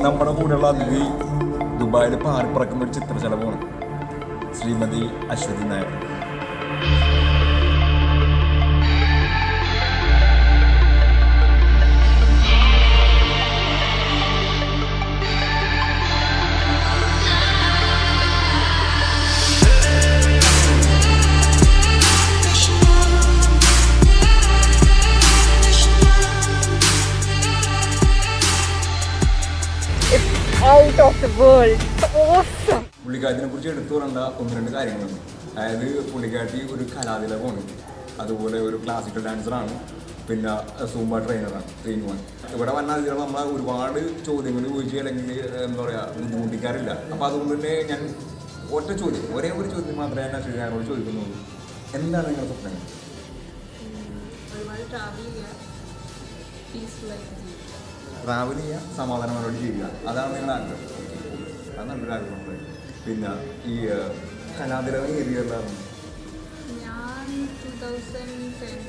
നമ്മുടെ കൂടെയുള്ള അതിഥി ദുബായിൽ പാറിപ്പറക്കുന്ന ഒരു ചിത്രശലഭമാണ് Shrimati Aswathy Nair out of the world. Awesome. പുള്ളിക്കാരത്തിനെ കുറിച്ച് എടുത്തു പറയേണ്ട ഒന്ന് രണ്ട് കാര്യങ്ങളുണ്ട് അതായത് പുള്ളിക്കാട്ടി ഒരു കലാതിലകമാണ് അതുപോലെ ഒരു ക്ലാസിക്കൽ ഡാൻസറാണ് പിന്നെ സൂംബ ട്രെയിനറാണ് ട്രെയിൻ വൺ ഇവിടെ വന്ന അതിലുള്ള നമ്മളെ ഒരുപാട് ചോദ്യങ്ങൾ ചോദിച്ച് അല്ലെങ്കിൽ എന്താ പറയുക ബുദ്ധിമുട്ടിക്കാറില്ല അപ്പോൾ അതുകൊണ്ട് തന്നെ ഞാൻ ഒറ്റ ചോദ്യം ഒരേ ഒരു ചോദ്യം മാത്രമേ ഞാൻ അശ്വതിയാരോട് ചോദിക്കുന്നുള്ളൂ എന്താണ് നിങ്ങളുടെ സ്വപ്നങ്ങൾ ഒരുപാട് ട്രാവൽ ചെയ്യുക പീസ്ഫുൾ ആയിട്ട് ജീവിക്കുക ട്രാവൽ ചെയ്യുക സമാധാനപരമായിട്ട് ജീവിക്കുക അതാണ് നിങ്ങളുടെ ആഗ്രഹം അത് നല്ലൊരു ആഗ്രഹം പിന്നെ ഈ ഏഹ്, കലാതിലകം ഏരിയയിലാണ് ഞാൻ two thousand ten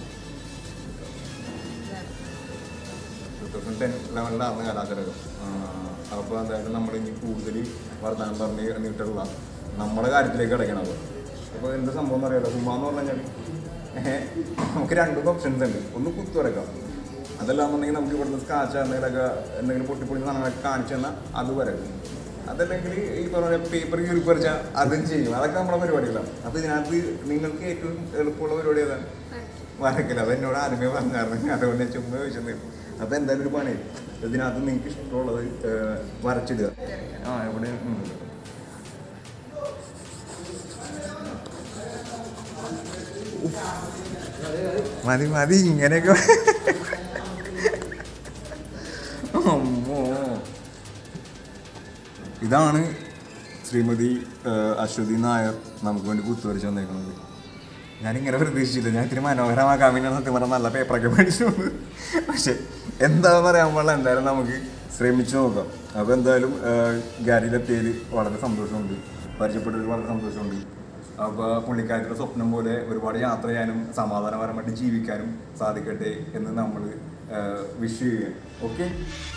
two thousand ten ലെവലിലാണ് കലാതിലകം അപ്പോൾ എന്തായാലും നമ്മൾ ഇനി കൂടുതൽ വർത്തമാനം പറഞ്ഞ് നീട്ടുള്ള നമ്മുടെ കാര്യത്തിലേക്ക് കിടക്കണം അപ്പോൾ അപ്പോൾ എന്ത് സംഭവം എന്ന് അറിയാലോ സുമ എന്ന് പറഞ്ഞു കഴിഞ്ഞാൽ ഏഹ്, നമുക്ക് രണ്ടും ഓപ്ഷൻസ് ഉണ്ട് ഒന്ന് കുത്തു വരക്കാം അതല്ലാന്നുണ്ടെങ്കിൽ നമുക്ക് ഇവിടുന്ന് സ്കാച്ച് എന്തെങ്കിലുമൊക്കെ എന്തെങ്കിലും പൊട്ടിപ്പൊളി സാധനങ്ങളൊക്കെ കാണിച്ചു തന്നാൽ അത് വരക്കും അതല്ലെങ്കിൽ ഈ പറഞ്ഞ പേപ്പർ കീറി പറിച്ചാൽ അതും ചെയ്യും അതൊക്കെ നമ്മുടെ പരിപാടികളാണ് അപ്പോൾ ഇതിനകത്ത് നിങ്ങൾക്ക് ഏറ്റവും എളുപ്പമുള്ള പരിപാടി ഏതാണ് വരക്കില്ല അത് എന്നോട് ആദ്യമേ പറഞ്ഞായിരുന്നു അതുകൊണ്ട് ഞാൻ ചുമ്മാ ചോദിച്ചത് അപ്പോൾ എന്തായാലും ഒരു പണി ഇതിനകത്ത് നിങ്ങൾക്ക് ഇഷ്ടമുള്ളത് ഏഹ്, വരച്ചിടുക ആ എവിടെ ഉം. ഉഫ്. മതി മതി ഇങ്ങനെയൊക്കെ അമ്മോ ഇതാണ് ശ്രീമതി ഏഹ്, അശ്വതി നായർ നമുക്ക് വേണ്ടി കുത്തുവരച്ച് വന്നേക്കുന്നത് ഞാനിങ്ങനെ പ്രതീക്ഷിച്ചില്ല ഞാൻ ഇത്തിരി മനോഹരമാക്കാൻ വേണ്ടി സത്യം പറഞ്ഞാൽ നല്ല പേപ്പറൊക്കെ മേടിച്ചു പക്ഷെ എന്താണെന്ന് അറിയാൻ പാടില്ല എന്തായാലും നമുക്ക് ശ്രമിച്ചു നോക്കാം അപ്പോൾ എന്തായാലും ഗാരിയിലെത്തിയതിൽ വളരെ സന്തോഷമുണ്ട് പരിചയപ്പെട്ടതിൽ വളരെ സന്തോഷമുണ്ട് അപ്പോൾ പുള്ളിക്കാരുടെ സ്വപ്നം പോലെ ഒരുപാട് യാത്ര ചെയ്യാനും സമാധാനപരമായിട്ട് ജീവിക്കാനും സാധിക്കട്ടെ എന്ന് നമ്മൾ വിഷ് ചെയ്യുക ഓക്കെ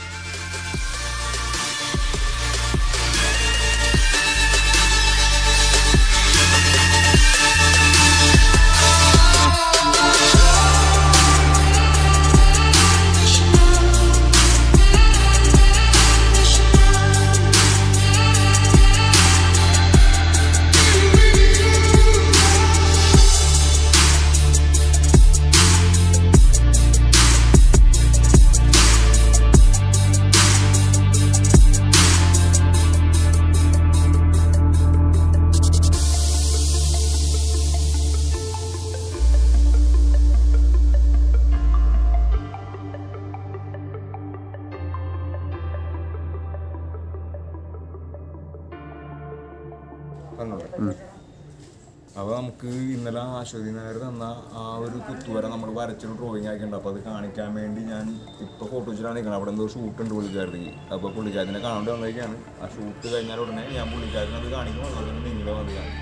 അപ്പോൾ നമുക്ക് ഇന്നലെ അശ്വതി നായർ തന്ന ആ ഒരു കുത്തുവര നമ്മൾ വരച്ചൊരു ഡ്രോയിങ് ആക്കിയിട്ടുണ്ട് അപ്പോൾ അത് കാണിക്കാൻ വേണ്ടി ഞാൻ ഇപ്പോൾ ഫോട്ടോ വെച്ചിട്ടാണ് നിൽക്കുന്നത് അവിടെ എന്തോ ഷൂട്ട് ഉണ്ട് പുള്ളിക്കാരത്തേക്ക് അപ്പോൾ പുള്ളിക്കാരത്തിനെ കാണേണ്ടി വന്നേക്കാണ് ആ ഷൂട്ട് കഴിഞ്ഞാൽ ഉടനെ ഞാൻ പുള്ളിക്കാരനെ അത് കാണിക്കും അതുപോലെ തന്നെ നിങ്ങളെ വന്ന് കാണിക്കും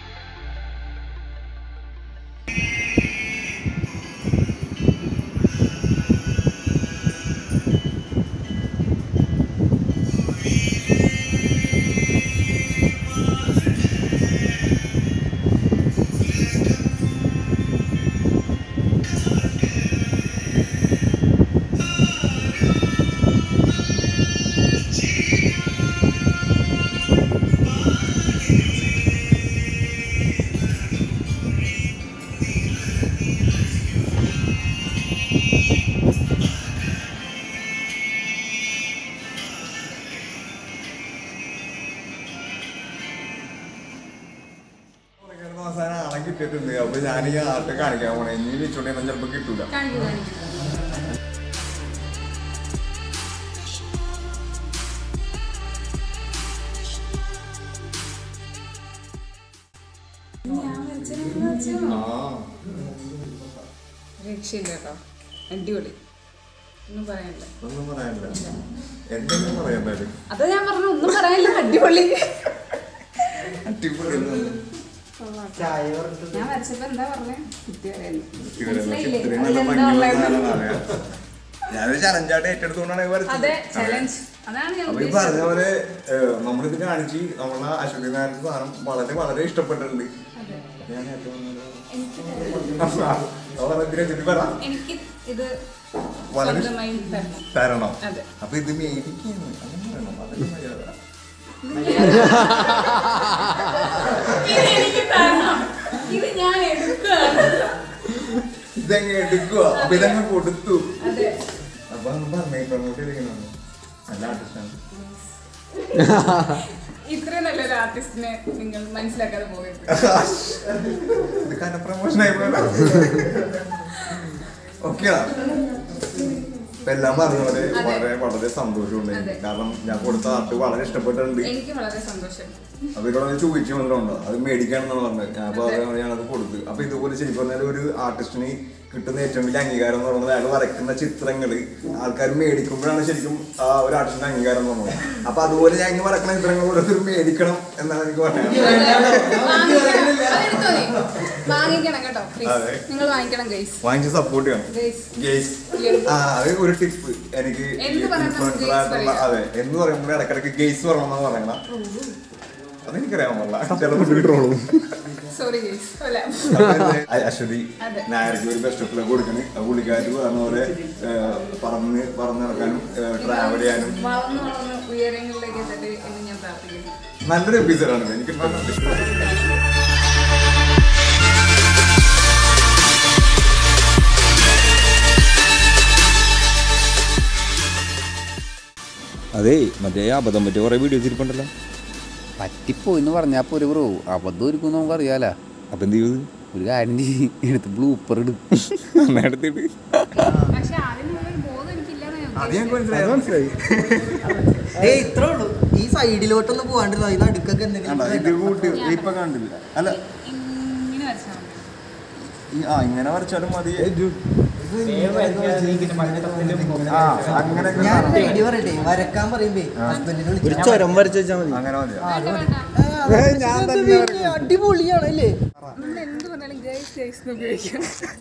പുള്ളിക്കാരന് അവസാനം ആളെ കിട്ടിയിട്ടുണ്ട് അപ്പോൾ ഞാൻ ഈ ആർട്ട് കാണിക്കാൻ പോണേ ഇനി വെച്ചോണ്ടെങ്കിൽ ചിലപ്പോൾ കിട്ടൂല കാണിക്കും കാണിക്കും ആ രക്ഷയില്ല കേട്ടോ അടിപൊളി ഒന്നും പറയാനില്ല ഒന്നും പറയാനില്ല എന്തെങ്കിലും പറയാൻ എന്തായാലും അതാ ഞാൻ പറഞ്ഞു ഒന്നും പറയാനില്ല അടിപൊളി അടിപൊളി ഞാൻ വരച്ചപ്പോ എന്താ പറഞ്ഞേ കുത്തി പറയുന്നു ഇവരെല്ലാം മനസ്സിലായില്ലേ ഇത്രയും നല്ല അതിലെന്താ ഭംഗിയുള്ള ഉള്ളതെന്ന്? സാധനമാണ് അറിയാം. ഞാനൊരു ചലഞ്ചായിട്ട് ഏറ്റെടുത്തുകൊണ്ടാണ് ഇത് അതെ വരച്ചത് ചലഞ്ച് അതാണ് ഞാൻ അപ്പൊ ഈ പറഞ്ഞ പോലെ ഏഹ്, നമ്മളിത് കാണിച്ച് നമ്മളെ അശ്വതി നായരുടെ സാധനം വളരെ വളരെ ഇഷ്ടപ്പെട്ടിട്ടുണ്ട് ഞാൻ ഏറ്റവും അവളെ ഇതിനെ പറ എനിക്ക് ഇത് വളരെ സ്വന്തമായി തരണം തരണം അതെ. അപ്പൊ ഇത് മേടിക്കുന്നു അങ്ങനെ പറയണം അതല്ലേ മര്യാദ ഇത് എനിക്ക് തരണം ഇത് ഞാൻ എടുക്കുകയാണ് ഇതങ്ങ് എടുക്കുക അപ്പൊ ഇതങ്ങ് കൊടുത്തു അതെ അപ്പൊ അന്ന് പറഞ്ഞേ പ്രൊമോട്ട് ചെയ്തിരിക്കുന്നു നല്ല ആർട്ടിസ്റ്റാണ് ഇത്രയും നല്ലൊരു ആർട്ടിസ്റ്റിനെ നിങ്ങൾ മനസ്സിലാക്കാതെ പോകരുത് ഇത് കാരണം പ്രൊമോഷൻ ആയി ഓക്കെയാ ഇപ്പൊ എല്ലാം പറഞ്ഞ പോലെ അതെ. വളരെ വളരെ സന്തോഷമുണ്ട് എനിക്ക്. അതെ. കാരണം ഞാൻ കൊടുത്ത ആർട്ട് വളരെ ഇഷ്ടപ്പെട്ടിട്ടുണ്ട് എനിക്ക് വളരെ സന്തോഷം അപ്പൊ ഇവിടെ വന്ന് ചോദിച്ചു വന്നിട്ടുണ്ടോ അത് മേടിക്കാണെന്നാണ് പറഞ്ഞത് അപ്പൊ അത് ഞാനത് കൊടുത്തു അപ്പൊ ഇതുപോലെ ശരിക്കും പറഞ്ഞാൽ ഒരു ആർട്ടിസ്റ്റിന് കിട്ടുന്ന ഏറ്റവും വലിയ അംഗീകാരം എന്ന് പറയുന്നത് അയാൾ വരയ്ക്കുന്ന ചിത്രങ്ങള് ആൾക്കാർ മേടിക്കുമ്പോഴാണ് ശരിക്കും ആ ഒരു ആർട്ടിസ്റ്റിന്റെ അംഗീകാരം എന്ന് പറയുന്നത് അപ്പൊ അതുപോലെ ഞാൻ ഇങ്ങനെ വരക്കുന്ന ചിത്രങ്ങൾ ഓരോരുത്തർ മേടിക്കണം എന്നാണ് എനിക്ക് പറയാനുള്ളത് വാങ്ങിക്കണം. അതെടുത്തോ നീ. വാങ്ങിക്കണം കേട്ടോ please. അതെ. നിങ്ങൾ വാങ്ങിക്കണം ഗൈസ് വാങ്ങിച്ച് സപ്പോർട്ട് ചെയ്യണം ഗൈസ് ഗെയ്സ് ആ അത് ഒരു ടിപ്പ് എനിക്ക് എന്ത് പറഞ്ഞാലും influencer gays ആയിട്ടുള്ള പറയാം. അതെ എന്ന് പറയുമ്പോൾ ഇടക്കിടക്ക് ഗെയ്സ് പറയണമെന്ന് പറയണം അതെനിക്കറിയാൻ പാടില്ല ചിലപ്പോൾ ട്രോളും സോറി ഗൈസ് അല്ല അശ്വതി അതെ. നായർക്ക് ഒരു ബെസ്റ്റ് ഓഫ് കൊടുക്കണേ ആ പുള്ളിക്കാരി പറഞ്ഞ പോലെ ഏഹ്, പറന്ന് പറന്ന് നടക്കാനും ട്രാവൽ ചെയ്യാനും വളർന്നു വളർന്ന് ഉയരങ്ങളിലേക്ക് എത്തട്ടെ എന്ന് ഞാൻ പ്രാർത്ഥിക്കുന്നു നല്ലൊരു എപ്പിസോഡാണ് എനിക്ക് ഇഷ്ടപ്പെട്ടു അതെ മറ്റേ അബദ്ധം പറ്റിയ കുറെ വീഡിയോസ് ഇരിപ്പുണ്ടല്ലോ പറ്റിപ്പോയി എന്ന് പറഞ്ഞാൽ പോരെ ബ്രോ അബദ്ധം ഒരുക്കും നമുക്ക് അറിയാലോ അപ്പൊ എന്ത് ചെയ്തു ഒരു കാര്യം ചെയ്യ്, എടുത്ത് ബ്ലൂപ്പർ ഇടും എടുത്തിട്ട് പക്ഷെ അതിനുള്ളൊരു ബോധം എനിക്കില്ലാന്ന് ഞാൻ അത് ഞങ്ങൾക്ക് ഉദ്ദേശിച്ചത്. മനസ്സിലായി ഏയ് ഇത്രേ ഉള്ളൂ ഈ സൈഡിലോട്ടൊന്ന് പോകാണ്ടിരുന്നോ ഇത് അടുക്കൊക്കെ കണ്ടോ? എന്തെങ്കിലും ഇത് കൂട്ടി ഇപ്പൊ കണ്ടില്ല അല്ല ഇങ്ങനെ വരച്ചാൽ മതി ഈ- ആ ഇങ്ങനെ വരച്ചാലും മതി ആ അങ്ങനെ ഞാൻ ഐഡിയ പറയട്ടെ വരക്കാൻ പറയുമ്പേ ഹസ്ബൻഡിനെ ഒരു വിളിച്ചു ചുരം വരച്ച് വെച്ചാൽ മതി അങ്ങനെ മതി വേണ്ട വേണ്ട അടിപൊളിയാണല്ലേ നമ്മൾ എന്ത് പറഞ്ഞാലും ഗൈസ് ഗൈസ് എന്ന് ഉപയോഗിക്കണം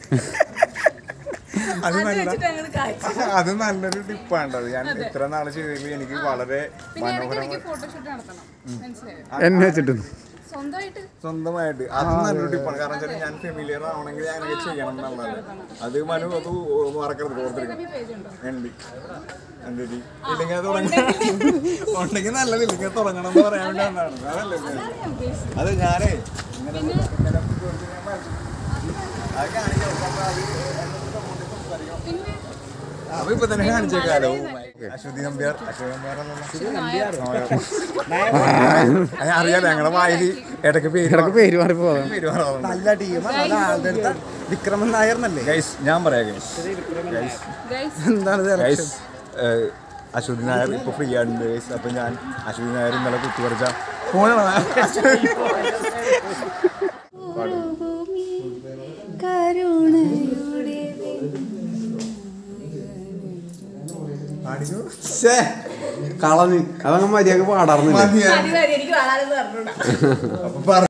അത് അത് നല്ല വെച്ചിട്ട് ഞങ്ങൾ കാഴ്ച അത് നല്ലൊരു ടിപ്പാണ്ടത് ഞാൻ ഇത്ര നാള് ചെയ്തതിൽ എനിക്ക് വളരെ പിന്നെ ഇടയ്ക്ക് മനോഹരമായി എനിക്ക് ഫോട്ടോഷൂട്ട് നടത്തണം മനസ്സിലായോ എന്നെ വെച്ചിട്ട് സ്വന്തമായിട്ട് സ്വന്തമായിട്ട് അത് നല്ലൊരു ടിപ്പാണ് കാരണം വെച്ചാൽ ഞാൻ ഫെമിലിയർ ആവണമെങ്കിൽ ഞാനൊക്കെ ചെയ്യണം എന്നുള്ളത് അത് മനു അത് മറക്കരുത് ഓർത്തിരിക്കണം പേജ് ഉണ്ടോ ഉണ്ട് എന്തൊരു ഇല്ലെങ്കിൽ അത് തുടങ്ങണം ഉണ്ടെങ്കിൽ നല്ലത് ഇല്ലെങ്കിൽ തുടങ്ങണം എന്ന് പറയാൻ വേണ്ടി വന്നതാണ് അതല്ലേ ഇത്? ഞാൻ ഉദ്ദേശിച്ചത് അത് ഞാനേ ഇങ്ങനെ ഇങ്ങനെ കുറച്ച് ഞാൻ വരച്ചു. അത് കാണിക്കാം അപ്പൊ അത് എന്നോട് കൊണ്ട് സംസാരിക്കാം പിന്നെ അപ്പൊ ഇപ്പൊ തന്നെ കാണിച്ചേക്കാലോ അശ്വതി നമ്പ്യാർ അശ്വതി നമ്പ്യാർ അറിയാലോ ഞങ്ങളെ വായില് ഇടയ്ക്ക് പേര് ഇടക്ക് പേര് മാറി പോകാം പേര് പറയാറുണ്ട് നല്ല ടീമാണ് ഒരാളുടെ അടുത്ത വിക്രമൻ നായർന്നല്ലേ ഗൈസ് ഞാൻ പറയാം ഗൈസ് ഗൈസ് ഗൈസ് എന്താണ് ഇത് ഗൈസ് അശ്വതി നായർ ഇപ്പൊ ഫ്രീ ആയിട്ടുണ്ട് ഗൈസ് അപ്പൊ ഞാൻ അശ്വതി നായർ ഇന്നലെ കുത്തി പറിച്ച ഫോണാണ് കളഞ്ഞ് അതങ്ങ് മര്യാദക്ക് പാടാറുന്നില്ല മതിയാ എനിക്ക് വളരെ പറഞ്ഞൂടാ അപ്പൊ പറ